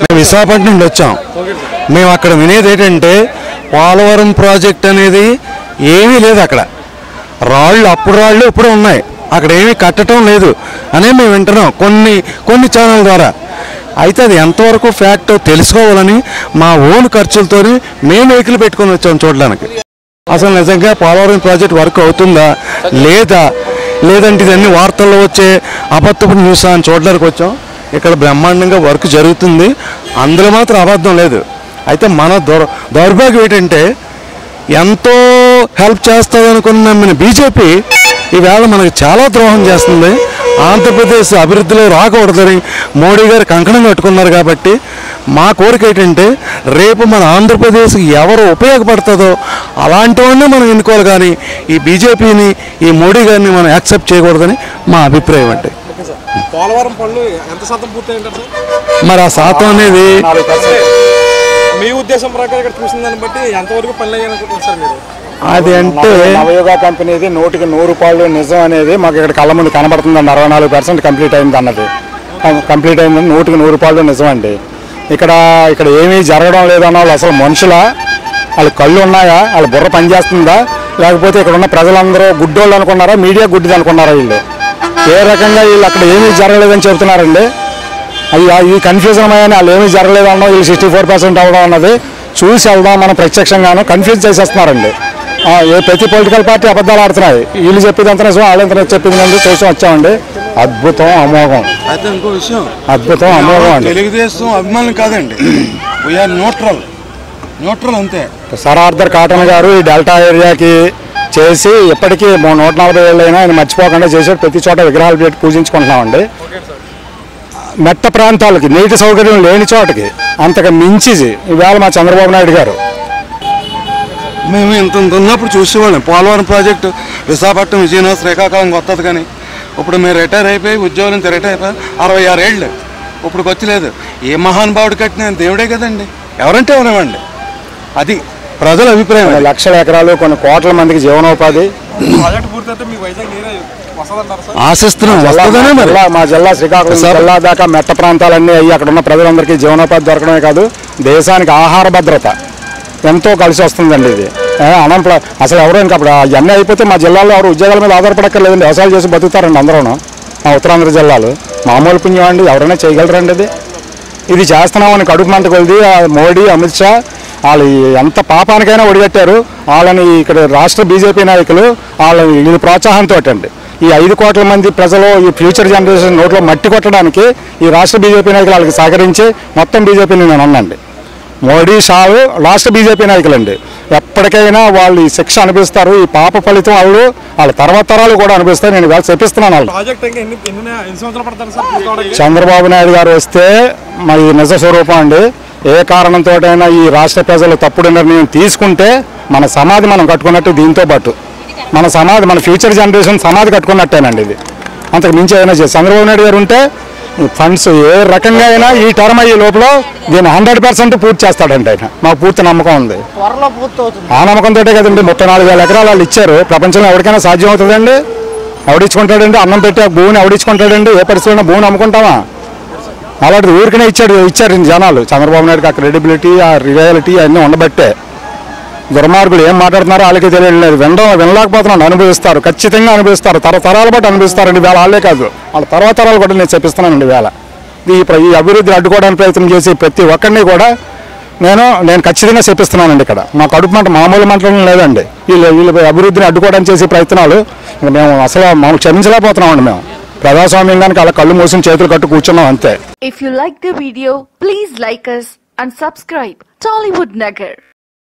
విశాఖపట్నం నుండి వచ్చాం మేము అక్కడ వినేది ఏంటంటే పోలవరం ప్రాజెక్ట్ అనేది ఏమీ లేదు అక్కడ రాళ్ళు అప్పుడు రాళ్ళు ఇప్పుడు ఉన్నాయి అక్కడ ఏమీ కట్టడం లేదు అనే మేము వింటున్నాం కొన్ని కొన్ని ఛానల్ ద్వారా అయితే అది ఎంతవరకు ఫ్యాక్ట్ తెలుసుకోవాలని మా ఓన్ ఖర్చులతో మేము వెహికల్ పెట్టుకొని వచ్చాం చూడడానికి అసలు నిజంగా పోలవరం ప్రాజెక్ట్ వర్క్ అవుతుందా లేదా లేదంటే ఇదన్నీ వార్తల్లో వచ్చే అబద్ధపు న్యూస్ అని చూడడానికి వచ్చాం ఇక్కడ బ్రహ్మాండంగా వర్క్ జరుగుతుంది అందులో మాత్రం అబద్ధం లేదు అయితే మన దౌర్ దౌర్భాగ్యం ఏంటంటే ఎంతో హెల్ప్ చేస్తుంది అనుకున్న మన బీజేపీ ఈవేళ మనకు చాలా ద్రోహం చేస్తుంది ఆంధ్రప్రదేశ్ అభివృద్ధిలో రాకూడదని మోడీ గారు కంకణం కట్టుకున్నారు కాబట్టి మా కోరిక ఏంటంటే రేపు మన ఆంధ్రప్రదేశ్కి ఎవరు ఉపయోగపడుతుందో అలాంటి వాడినే మనం ఎన్నుకోవాలి కానీ ఈ బీజేపీని ఈ మోడీ గారిని మనం యాక్సెప్ట్ చేయకూడదని మా అభిప్రాయం అంటే పోలవరం పనులు ఎంత శాతం పూర్తయింటారు సార్ మరి ఆ శాతం అనేది మీ ఉద్దేశం ప్రకారం ఇక్కడ చూసిన దాన్ని బట్టి ఎంతవరకు పనులు అయ్యాయి అనుకుంటున్నారు సార్ మీరు అది అంటే నవయోగ కంపెనీది నూటికి నూరు రూపాయలు నిజం అనేది మాకు ఇక్కడ కళ్ళ ముందు కనబడుతుందండి అరవై నాలుగు పర్సెంట్ కంప్లీట్ అయింది అన్నది కంప్లీట్ అయిందని నూటికి నూరు రూపాయలు నిజం అండి ఇక్కడ ఇక్కడ ఏమీ జరగడం లేదన్న వాళ్ళు అసలు మనుషుల వాళ్ళ కళ్ళు ఉన్నాయా వాళ్ళ బుర్ర పనిచేస్తుందా లేకపోతే ఇక్కడ ఉన్న ప్రజలందరూ గుడ్డోళ్ళు అనుకున్నారా మీడియా గుడ్డిది అనుకున్నారా వీళ్ళు ఏ రకంగా వీళ్ళు అక్కడ ఏమీ జరగలేదని చెబుతున్నారండి అవి ఈ కన్ఫ్యూజన్ అయ్యాని వాళ్ళు ఏమీ జరగలేదు అన్నాం వీళ్ళు సిక్స్టీ ఫోర్ పర్సెంట్ అవ్వడం అన్నది చూసి వెళ్దాం మనం ప్రత్యక్షంగాను కన్ఫ్యూజ్ చేసేస్తున్నారండి ఆ, ఏ ప్రతి పొలిటికల్ పార్టీ అబద్ధాలు ఆడుతున్నాయి వీళ్ళు చెప్పేది అంత నిజం వాళ్ళు ఎంత చెప్పింది అంతా చూసి వచ్చామండి అద్భుతం అమోఘం అయితే ఇంకో విషయం అద్భుతం అమోఘం అండి తెలుగుదేశం అభిమానులు కాదండి వీఆర్ న్యూట్రల్ న్యూట్రల్ అంతే సర్ ఆర్థర్ కాటన్ గారు ఈ డెల్టా ఏరియాకి చేసి ఇప్పటికీ మూ- నూట నలభై ఏళ్ళైనా ఆయన మర్చిపోకుండా చేసాడు ప్రతి చోట విగ్రహాలు పెట్టి పూజించుకుంటున్నామండి మెట్ట ప్రాంతాలకి నీటి సౌకర్యం లేని చోటకి అంతకు మించి ఈవేళ మా చంద్రబాబు నాయుడు గారు మేము ఇంత ఇంత ఉన్నప్పుడు చూసేవాళ్ళం పోలవరం ప్రాజెక్టు విశాఖపట్నం విజయనగరం శ్రీకాకుళం వస్తుంది కానీ ఇప్పుడు మేము రిటైర్ అయిపోయి ఉద్యోగం నుంచి రిటైర్ అయిపోయి అరవై ఆరు ఏళ్ళు ఇప్పుడు వచ్చలేదు ఏ మహానుభావుడు కట్టిన దేవుడే కదండి ఎవరంటే ఎవరేమండి అది ప్రజల అభిప్రాయం కొన్ని అది. లక్షల ఎకరాలు కొన్ని కోట్ల మందికి జీవనోపాధి ప్రాజెక్ట్ పూర్తయితే మీ వైజాగ్ నీరే వస్తుందంటారు సార్ ఆశిస్తున్నాం వస్తుందనే మరి జిల్లా మా జిల్లా శ్రీకాకుళం సార్. జిల్లా దాకా మెట్ట ప్రాంతాలన్నీ అయ్యి అక్కడ ఉన్న ప్రజలందరికీ జీవనోపాధి దొరకడమే కాదు దేశానికి ఆహార భద్రత ఎంతో కలిసి వస్తుందండి ఇది అనంప్ల అసలు ఎవరు ఇంకా అప్పుడు అవన్నీ అయిపోతే మా జిల్లాలో ఎవరు ఉద్యోగాల మీద ఆధారపడక్కర్లేదండి వ్యవసాయం చేసి బతుకుతారండి అందరూ మా ఉత్తరాంధ్ర జిల్లాలు మామూలు పుణ్యం అండి ఎవరైనా చేయగలరండి ఇది ఇది చేస్తున్నామని కడుపు మంట కొలిది ఆ మోడీ అమిత్ షా వాళ్ళు ఎంత పాపానికైనా ఒడిగట్టారు వాళ్ళని ఇక్కడ రాష్ట్ర బీజేపీ నాయకులు వాళ్ళ వీళ్ళ ప్రోత్సాహంతో అండి ఈ ఐదు కోట్ల మంది ప్రజలు ఈ ఫ్యూచర్ జనరేషన్ నోట్లో మట్టి కొట్టడానికి ఈ రాష్ట్ర బీజేపీ నాయకులు వాళ్ళకి సహకరించి మొత్తం బీజేపీని నేను అన్నాండి మోడీ షావు రాష్ట్ర బీజేపీ నాయకులండి ఎప్పటికైనా వాళ్ళు ఈ శిక్ష అనిపిస్తారు ఈ పాప ఫలితం వాళ్ళు వాళ్ళ తర్వాత తరాలు కూడా అనిపిస్తారు నేను ఇవాళ చెప్పిస్తున్నాను వాళ్ళు ప్రాజెక్ట్ ఇంకా ఎన్ని ఎన్ని ఎన్ని సంవత్సరాలు పడతారు సార్ పూర్తవడానికి చంద్రబాబు నాయుడు గారు వస్తే మరి నిజ స్వరూపం అండి ఏ కారణంతోటైనా ఈ రాష్ట్ర ప్రజలు తప్పుడు నిర్ణయం తీసుకుంటే మన సమాధి మనం కట్టుకున్నట్టు దీంతో పాటు మన సమాధి మన ఫ్యూచర్ జనరేషన్ సమాధి కట్టుకున్నట్టేనండి ఇది అంతకు మించి ఏదైనా చేసి చంద్రబాబు నాయుడు గారు ఉంటే ఫండ్స్ ఏ రకంగా అయినా ఈ టర్మ్ అయ్యే లోపల దీన్ని హండ్రెడ్ పర్సెంట్ పూర్తి చేస్తాడండి ఆయన మాకు పూర్తి నమ్మకం ఉంది ఆ నమ్మకంతో కదండి ముప్పై నాలుగు వేల ఎకరాలు వాళ్ళు ఇచ్చారు ప్రపంచంలో ఎవరికైనా సాధ్యం అవుతుందండి ఎవడిచ్చుకుంటాడండి అన్నం పెట్టి ఆ భూమిని ఎవడిచ్చుకుంటాడండి ఏ పరిస్థితుల్లో భూమిని అమ్ముకుంటామా అలాంటిది ఊరికనే ఇచ్చాడు ఇచ్చారు ఈ జనాలు చంద్రబాబు నాయుడుకి ఆ క్రెడిబిలిటీ ఆ రియాలిటీ అన్నీ ఉండబట్టే దుర్మార్గులు ఏం మాట్లాడుతున్నారో వాళ్ళకి తెలియలేదు వినడం వినలేకపోతున్నాను అనుభవిస్తారు ఖచ్చితంగా అనుభవిస్తారు తరతరాల బట్టి అనుభవిస్తారండి వేళ వాళ్ళే కాదు వాళ్ళ తర్వాత తరాలు కూడా నేను చెప్పిస్తున్నానండి వేళ ఈ ప్ర- ఈ అభివృద్ధిని అడ్డుకోవడానికి ప్రయత్నం చేసి ప్రతి ఒక్కరిని కూడా నేను నేను ఖచ్చితంగా చెప్పిస్తున్నానండి ఇక్కడ మా కడుపు మంట మామూలు మంటలం లేదండి వీళ్ళు వీళ్ళు అభివృద్ధిని అడ్డుకోవడానికి చేసే ప్రయత్నాలు ఇంక మేము అసలు మనం క్షమించలేకపోతున్నామండి మేము ప్రజాస్వామ్యంగానికి అలా కళ్ళు మూసిన చేతులు కట్టు కూర్చున్నాం అంతే If you like the video, please like us and subscribe Tollywood Nagar.